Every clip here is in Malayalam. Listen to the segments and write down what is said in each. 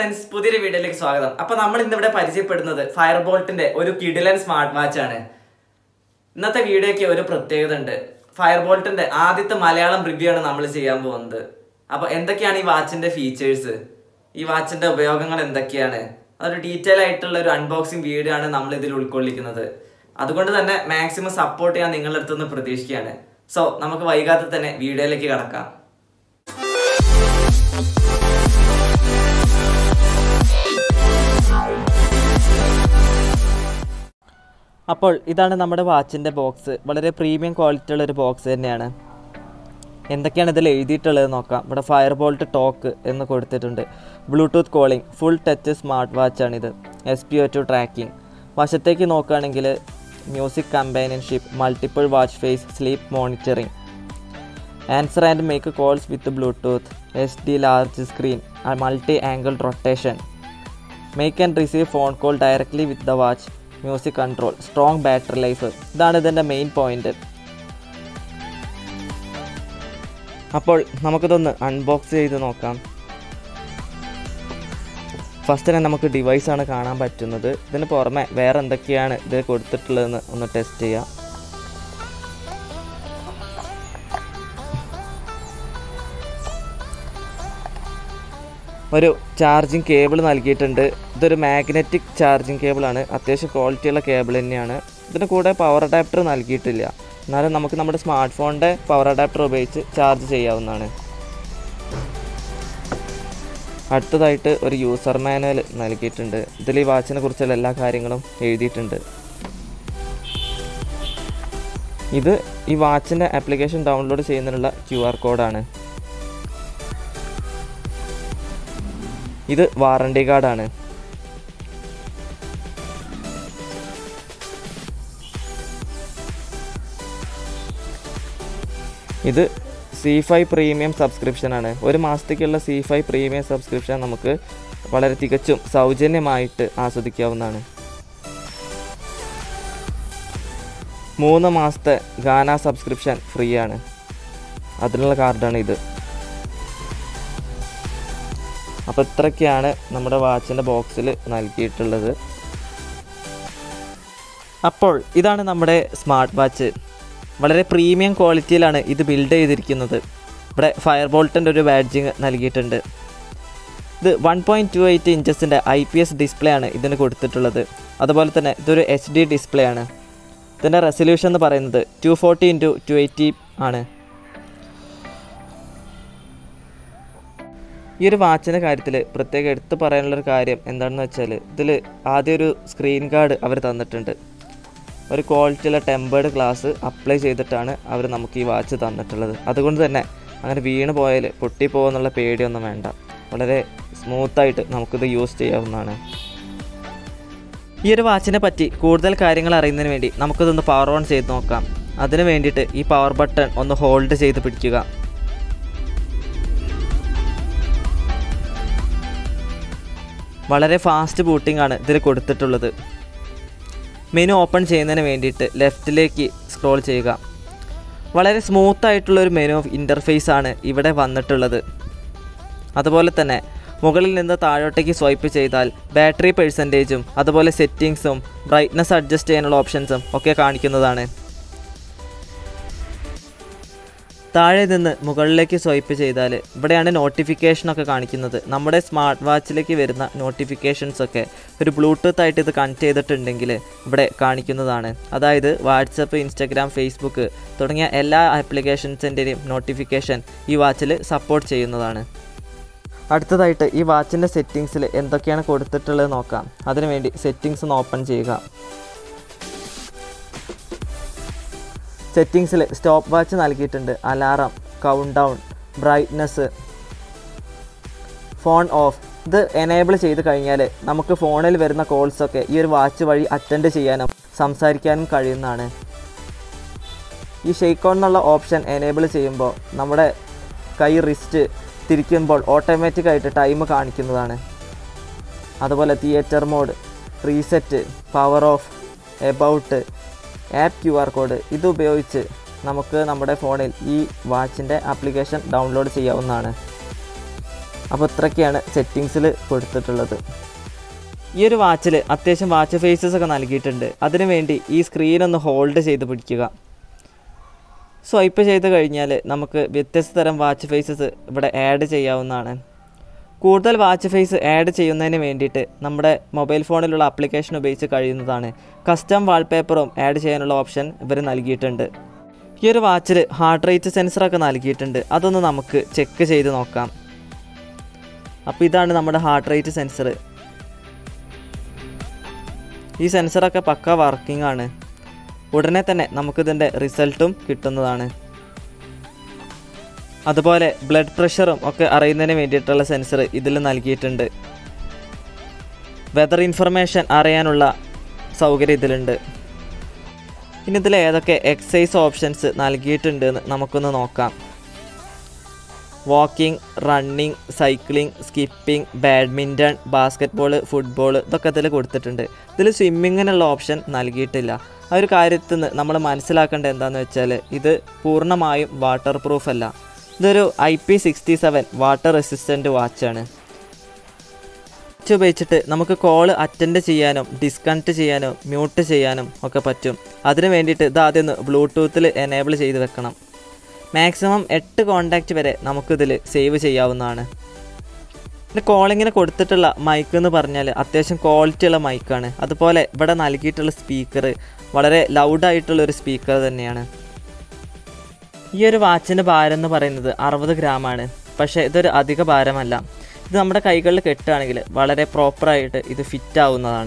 ഫ്രണ്ട്സ് പുതിയൊരു വീഡിയോയിലേക്ക് സ്വാഗതം അപ്പൊ നമ്മൾ ഇന്നിവിടെ പരിചയപ്പെടുന്നത് ഫയർ ബോൾട്ടിന്റെ ഒരു കിഡിലൻ സ്മാർട്ട് വാച്ച് ആണ് ഇന്നത്തെ വീഡിയോയ്ക്ക് ഒരു പ്രത്യേകത ഉണ്ട് ഫയർ ബോൾട്ടിന്റെ ആദ്യത്തെ മലയാളം റിവ്യൂ ആണ് നമ്മൾ ചെയ്യാൻ പോകുന്നത് അപ്പൊ എന്തൊക്കെയാണ് ഈ വാച്ചിന്റെ ഫീച്ചേഴ്സ് ഈ വാച്ചിന്റെ ഉപയോഗങ്ങൾ എന്തൊക്കെയാണ് അതൊരു ഡീറ്റെയിൽ ആയിട്ടുള്ള ഒരു അൺബോക്സിംഗ് വീഡിയോ ആണ് നമ്മൾ ഇതിൽ ഉൾക്കൊള്ളിക്കുന്നത് അതുകൊണ്ട് തന്നെ മാക്സിമം സപ്പോർട്ട് ചെയ്യാൻ നിങ്ങളുടെ അടുത്തുനിന്ന് പ്രതീക്ഷിക്കുകയാണ് സോ നമുക്ക് വൈകാതെ തന്നെ വീഡിയോയിലേക്ക് കടക്കാം അപ്പോൾ ഇതാണ് നമ്മുടെ വാച്ചിൻ്റെ ബോക്സ് വളരെ പ്രീമിയം ക്വാളിറ്റി ഉള്ള ഒരു ബോക്സ് തന്നെയാണ് എന്തൊക്കെയാണ് ഇതിൽ എഴുതിയിട്ടുള്ളത് നോക്കാം ഇവിടെ ഫയർ ബോൾട്ട് ടോക്ക് എന്ന് കൊടുത്തിട്ടുണ്ട് Bluetooth calling full touch smart വാച്ചാണിത് S P O two tracking വശത്തേക്ക് നോക്കുകയാണെങ്കിൽ music companionship multiple watch face sleep monitoring answer and make calls with Bluetooth S D large screen multi angle rotation make and receive phone call directly with the watch music control strong battery life ഇതാണ് ഇതിൻ്റെ മെയിൻ പോയിന്റ് അപ്പോൾ നമുക്കിതൊന്ന് അൺബോക്സ് ചെയ്ത് നോക്കാം ഫസ്റ്റ് തന്നെ നമുക്ക് ഡിവൈസാണ് കാണാൻ പറ്റുന്നത് ഇതിന് പുറമെ വേറെ എന്തൊക്കെയാണ് ഇത് കൊടുത്തിട്ടുള്ളതെന്ന് ഒന്ന് ടെസ്റ്റ് ചെയ്യാം ഒരു ചാർജിങ് കേബിൾ നൽകിയിട്ടുണ്ട് ഇതൊരു മാഗ്നറ്റിക് ചാർജിങ് കേബിളാണ് അത്യാവശ്യം ക്വാളിറ്റിയുള്ള കേബിൾ തന്നെയാണ് ഇതിന് കൂടെ പവർ അഡാപ്റ്റർ നൽകിയിട്ടില്ല എന്നാലും നമുക്ക് നമ്മുടെ സ്മാർട്ട് ഫോണിൻ്റെ പവർ അഡാപ്റ്റർ ഉപയോഗിച്ച് ചാർജ് ചെയ്യാവുന്നതാണ് അടുത്തതായിട്ട് ഒരു യൂസർ മാനുവൽ നൽകിയിട്ടുണ്ട് ഇതിൽ ഈ വാച്ചിനെ കുറിച്ചുള്ള എല്ലാ കാര്യങ്ങളും എഴുതിയിട്ടുണ്ട് ഇത് ഈ വാച്ചിൻ്റെ ആപ്ലിക്കേഷൻ ഡൗൺലോഡ് ചെയ്യുന്നതിനുള്ള ക്യു ആർ കോഡാണ് ഇത് വാറണ്ടി കാർഡാണ് ഇത് സി ഫൈവ് പ്രീമിയം സബ്സ്ക്രിപ്ഷനാണ് ഒരു മാസത്തേക്കുള്ള സി ഫൈവ് പ്രീമിയം സബ്സ്ക്രിപ്ഷൻ നമുക്ക് വളരെ തികച്ചും സൗജന്യമായിട്ട് ആസ്വദിക്കാവുന്നതാണ് മൂന്ന് മാസത്തെ ഗാന സബ്സ്ക്രിപ്ഷൻ ഫ്രീ ആണ് അതിനുള്ള കാർഡാണ് ഇത് അപ്പോൾ ഇത്രയൊക്കെയാണ് നമ്മുടെ വാച്ചിൻ്റെ ബോക്സിൽ നൽകിയിട്ടുള്ളത് അപ്പോൾ ഇതാണ് നമ്മുടെ സ്മാർട്ട് വാച്ച് വളരെ പ്രീമിയം ക്വാളിറ്റിയിലാണ് ഇത് ബിൽഡ് ചെയ്തിരിക്കുന്നത് ഇവിടെ ഫയർ ബോൾട്ടിൻ്റെ ഒരു ബാഡ്ജിങ് നൽകിയിട്ടുണ്ട് ഇത് വൺ പോയിൻറ്റ് ടു എയ്റ്റ് ഇഞ്ചസിൻ്റെ ഐ പി എസ് ഡിസ്പ്ലേ ആണ് ഇതിന് കൊടുത്തിട്ടുള്ളത് അതുപോലെ തന്നെ ഇതൊരു എച്ച് ഡി ഡിസ്പ്ലേ ആണ് ഇതിൻ്റെ റെസൊല്യൂഷൻ എന്ന് പറയുന്നത് two forty into two eighty ആണ് ഈ ഒരു വാച്ചിൻ്റെ കാര്യത്തിൽ പ്രത്യേകം എടുത്തു പറയാനുള്ളൊരു കാര്യം എന്താണെന്ന് വെച്ചാൽ ഇതിൽ ആദ്യം ഒരു സ്ക്രീൻ ഗാർഡ് അവർ തന്നിട്ടുണ്ട് ഒരു ക്വാളിറ്റിയുള്ള ടെമ്പേർഡ് ഗ്ലാസ് അപ്ലൈ ചെയ്തിട്ടാണ് അവർ നമുക്ക് ഈ വാച്ച് തന്നിട്ടുള്ളത് അതുകൊണ്ട് തന്നെ അങ്ങനെ വീണ് പോയാൽ പൊട്ടിപ്പോകുന്നുള്ള പേടിയൊന്നും വേണ്ട വളരെ സ്മൂത്തായിട്ട് നമുക്കിത് യൂസ് ചെയ്യാവുന്നതാണ് ഈ ഒരു വാച്ചിനെ പറ്റി കൂടുതൽ കാര്യങ്ങൾ അറിയുന്നതിന് വേണ്ടി നമുക്കിതൊന്ന് പവർ ഓൺ ചെയ്ത് നോക്കാം അതിന് വേണ്ടിയിട്ട് ഈ പവർ ബട്ടൺ ഒന്ന് ഹോൾഡ് ചെയ്ത് പിടിക്കുക വളരെ ഫാസ്റ്റ് ബൂട്ടിംഗ് ആണ് ഇതിൽ കൊടുത്തിട്ടുള്ളത് മെനു ഓപ്പൺ ചെയ്യുന്നതിന് വേണ്ടിയിട്ട് ലെഫ്റ്റിലേക്ക് സ്ക്രോൾ ചെയ്യുക വളരെ സ്മൂത്ത് ആയിട്ടുള്ള ഒരു മെനു ഇൻ്റർഫേസ് ആണ് ഇവിടെ വന്നിട്ടുള്ളത് അതുപോലെ തന്നെ മുകളിൽ നിന്ന് താഴോട്ടേക്ക് സ്വൈപ്പ് ചെയ്താൽ ബാറ്ററി പെർസെൻറ്റേജും അതുപോലെ സെറ്റിങ്സും ബ്രൈറ്റ്നസ് അഡ്ജസ്റ്റ് ചെയ്യാനുള്ള ഓപ്ഷൻസും ഒക്കെ കാണിക്കുന്നതാണ് താഴെ നിന്ന് മുകളിലേക്ക് സ്വൈപ്പ് ചെയ്താൽ ഇവിടെയാണ് നോട്ടിഫിക്കേഷനൊക്കെ കാണിക്കുന്നത് നമ്മുടെ സ്മാർട്ട് വാച്ചിലേക്ക് വരുന്ന നോട്ടിഫിക്കേഷൻസ് ഒക്കെ ഒരു ബ്ലൂടൂത്ത് ആയിട്ട് ഇത് കണക്ട് ചെയ്തിട്ടുണ്ടെങ്കിൽ ഇവിടെ കാണിക്കുന്നതാണ് അതായത് വാട്സപ്പ് ഇൻസ്റ്റഗ്രാം ഫേസ്ബുക്ക് തുടങ്ങിയ എല്ലാ ആപ്ലിക്കേഷൻസിൻ്റെയും നോട്ടിഫിക്കേഷൻ ഈ വാച്ചിൽ സപ്പോർട്ട് ചെയ്യുന്നതാണ് അടുത്തതായിട്ട് ഈ വാച്ചിൻ്റെ സെറ്റിങ്സിൽ എന്തൊക്കെയാണ് കൊടുത്തിട്ടുള്ളത് നോക്കാം അതിനുവേണ്ടി സെറ്റിങ്സ് ഒന്ന് ഓപ്പൺ ചെയ്യുക സെറ്റിങ്സിൽ സ്റ്റോപ്പ് വാച്ച് നൽകിയിട്ടുണ്ട് alarm count down brightness phone off ഇത് എനേബിൾ ചെയ്ത് കഴിഞ്ഞാൽ നമുക്ക് ഫോണിൽ വരുന്ന കോൾസൊക്കെ ഈ ഒരു വാച്ച് വഴി അറ്റൻഡ് ചെയ്യാനും സംസാരിക്കാനും കഴിയുന്നതാണ് ഈ ഷെയ്ക്ക് ഓൺ എന്നുള്ള ഓപ്ഷൻ എനേബിൾ ചെയ്യുമ്പോൾ നമ്മുടെ കൈ റിസ്റ്റ് തിരിക്കുമ്പോൾ ഓട്ടോമാറ്റിക്കായിട്ട് ടൈം കാണിക്കുന്നതാണ് അതുപോലെ theatre mode reset power off about app Q R code ഇത് ഉപയോഗിച്ച് നമുക്ക് നമ്മുടെ ഫോണിൽ ഈ വാച്ചിൻ്റെ ആപ്ലിക്കേഷൻ ഡൗൺലോഡ് ചെയ്യാവുന്നതാണ് അപ്പോൾ ഇത്രയൊക്കെയാണ് സെറ്റിങ്സിൽ കൊടുത്തിട്ടുള്ളത് ഈ ഒരു വാച്ചിൽ അത്യാവശ്യം വാച്ച് ഫേസസ് ഒക്കെ നൽകിയിട്ടുണ്ട് അതിനു വേണ്ടി ഈ സ്ക്രീൻ ഒന്ന് ഹോൾഡ് ചെയ്ത് പിടിക്കുക സ്വൈപ്പ് ചെയ്ത് കഴിഞ്ഞാൽ നമുക്ക് വ്യത്യസ്ത തരം വാച്ച് ഫേസസ് ഇവിടെ ആഡ് ചെയ്യാവുന്നതാണ് കൂടുതൽ വാച്ച് ഫേസ് ആഡ് ചെയ്യുന്നതിന് വേണ്ടിയിട്ട് നമ്മുടെ മൊബൈൽ ഫോണിലുള്ള ആപ്ലിക്കേഷൻ ഉപയോഗിച്ച് കഴിയുന്നതാണ് കസ്റ്റം വാൾപേപ്പറും ആഡ് ചെയ്യാനുള്ള ഓപ്ഷൻ ഇവർ നൽകിയിട്ടുണ്ട് ഈ ഒരു വാച്ചിൽ ഹാർട്ട് റേറ്റ് സെൻസറൊക്കെ നൽകിയിട്ടുണ്ട് അതൊന്ന് നമുക്ക് ചെക്ക് ചെയ്ത് നോക്കാം അപ്പോൾ ഇതാണ് നമ്മുടെ ഹാർട്ട് റേറ്റ് സെൻസർ ഈ സെൻസറൊക്കെ പക്ക വർക്കിംഗ് ആണ് ഉടനെ തന്നെ നമുക്കിതിൻ്റെ റിസൾട്ടും കിട്ടുന്നതാണ് അതുപോലെ ബ്ലഡ് പ്രഷറും ഒക്കെ അറിയുന്നതിന് വേണ്ടിയിട്ടുള്ള സെൻസർ ഇതിൽ നൽകിയിട്ടുണ്ട് വെതർ ഇൻഫർമേഷൻ അറിയാനുള്ള സൗകര്യം ഇതിലുണ്ട് ഇനി ഇതിൽ ഏതൊക്കെ എക്സസൈസ് ഓപ്ഷൻസ് നൽകിയിട്ടുണ്ട് എന്ന് നമുക്കൊന്ന് നോക്കാം walking running cycling skipping badminton basketball football ഇതൊക്കെ ഇതിൽ കൊടുത്തിട്ടുണ്ട് ഇതിൽ സ്വിമ്മിങ്ങിനുള്ള ഓപ്ഷൻ നൽകിയിട്ടില്ല ആ ഒരു കാര്യത്തിൽ നിന്ന് നമ്മൾ മനസ്സിലാക്കേണ്ടത് എന്താണെന്ന് വെച്ചാൽ ഇത് പൂർണ്ണമായും വാട്ടർ പ്രൂഫ് അല്ല ഇതൊരു I P sixty seven water resistant വാച്ചാണ് വാച്ച് ഉപയോഗിച്ചിട്ട് നമുക്ക് കോൾ അറ്റൻഡ് ചെയ്യാനും ഡിസ്കണക്ട് ചെയ്യാനും മ്യൂട്ട് ചെയ്യാനും ഒക്കെ പറ്റും അതിന് വേണ്ടിയിട്ട് ഇത് ആദ്യം ഒന്ന് ബ്ലൂടൂത്തിൽ എനേബിൾ ചെയ്ത് വെക്കണം മാക്സിമം എട്ട് കോണ്ടാക്റ്റ് വരെ നമുക്കിതിൽ സേവ് ചെയ്യാവുന്നതാണ് പിന്നെ കോളിങ്ങിന് കൊടുത്തിട്ടുള്ള മൈക്ക് എന്ന് പറഞ്ഞാൽ അത്യാവശ്യം ക്വാളിറ്റി ഉള്ള മൈക്കാണ് അതുപോലെ ഇവിടെ നൽകിയിട്ടുള്ള സ്പീക്കർ വളരെ ലൗഡായിട്ടുള്ള ഒരു സ്പീക്കർ തന്നെയാണ് ഈ ഒരു വാച്ചിൻ്റെ ഭാരം എന്ന് പറയുന്നത് അറുപത് ഗ്രാമാണ് പക്ഷേ ഇതൊരു അധിക ഭാരമല്ല ഇത് നമ്മുടെ കൈകളിൽ കെട്ടുകയാണെങ്കിൽ വളരെ പ്രോപ്പറായിട്ട് ഇത് ഫിറ്റ് ആവുന്നതാണ്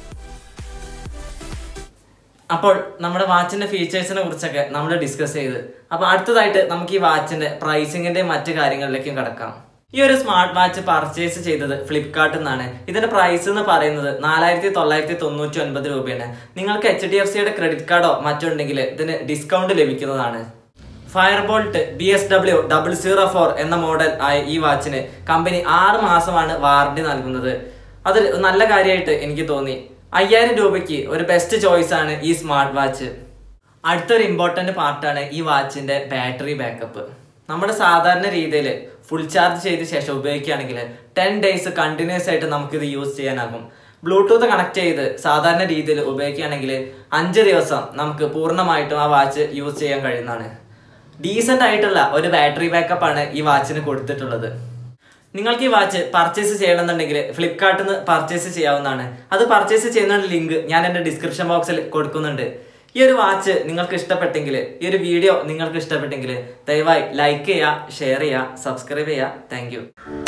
അപ്പോൾ നമ്മുടെ വാച്ചിന്റെ ഫീച്ചേഴ്സിനെ കുറിച്ചൊക്കെ നമ്മൾ ഡിസ്കസ് ചെയ്ത് അപ്പോൾ അടുത്തതായിട്ട് നമുക്ക് ഈ വാച്ചിന്റെ പ്രൈസിങ്ങിന്റെ മറ്റു കാര്യങ്ങളിലേക്കും കിടക്കാം ഈ ഒരു സ്മാർട്ട് വാച്ച് പർച്ചേസ് ചെയ്തത് ഫ്ലിപ്കാർട്ടിൽ നിന്നാണ് ഇതിന്റെ പ്രൈസ് എന്ന് പറയുന്നത് നാലായിരത്തി തൊള്ളായിരത്തി തൊണ്ണൂറ്റി ഒൻപത് രൂപയാണ് നിങ്ങൾക്ക് എച്ച് ഡി എഫ് സിയുടെ ക്രെഡിറ്റ് കാർഡോ മറ്റുണ്ടെങ്കിൽ ഇതിന് ഡിസ്കൗണ്ട് ലഭിക്കുന്നതാണ് Fireboltt B S W double zero four എന്ന മോഡൽ ആയ ഈ വാച്ചിന് കമ്പനി ആറ് മാസമാണ് വാറണ്ടി നൽകുന്നത് അത് നല്ല കാര്യമായിട്ട് എനിക്ക് തോന്നി അയ്യായിരം രൂപയ്ക്ക് ഒരു ബെസ്റ്റ് ചോയ്സ് ആണ് ഈ സ്മാർട്ട് വാച്ച് അടുത്തൊരു ഇമ്പോർട്ടന്റ് പാർട്ടാണ് ഈ വാച്ചിന്റെ ബാറ്ററി ബാക്കപ്പ് നമ്മുടെ സാധാരണ രീതിയിൽ ഫുൾ ചാർജ് ചെയ്ത ശേഷം ഉപയോഗിക്കുകയാണെങ്കിൽ ടെൻ ഡേയ്സ് കണ്ടിന്യൂസ് ആയിട്ട് നമുക്കിത് യൂസ് ചെയ്യാനാകും ബ്ലൂടൂത്ത് കണക്ട് ചെയ്ത് സാധാരണ രീതിയിൽ ഉപയോഗിക്കുകയാണെങ്കിൽ അഞ്ച് ദിവസം നമുക്ക് പൂർണ്ണമായിട്ടും ആ വാച്ച് യൂസ് ചെയ്യാൻ കഴിയുന്നതാണ് ഡീസൻ്റ് ആയിട്ടുള്ള ഒരു ബാറ്ററി ബാക്കപ്പ് ആണ് ഈ വാച്ചിന് കൊടുത്തിട്ടുള്ളത് നിങ്ങൾക്ക് ഈ വാച്ച് പർച്ചേസ് ചെയ്യണമെന്നുണ്ടെങ്കിൽ ഫ്ലിപ്കാർട്ടിൽ നിന്ന് പർച്ചേസ് ചെയ്യാവുന്നതാണ് അത് പർച്ചേസ് ചെയ്യുന്ന ലിങ്ക് ഞാൻ എൻ്റെ ഡിസ്ക്രിപ്ഷൻ ബോക്സിൽ കൊടുക്കുന്നുണ്ട് ഈ ഒരു വാച്ച് നിങ്ങൾക്ക് ഇഷ്ടപ്പെട്ടെങ്കിൽ ഈ ഒരു വീഡിയോ നിങ്ങൾക്ക് ഇഷ്ടപ്പെട്ടെങ്കിൽ ദയവായി ലൈക്ക് ചെയ്യുക ഷെയർ ചെയ്യുക സബ്സ്ക്രൈബ് ചെയ്യുക താങ്ക്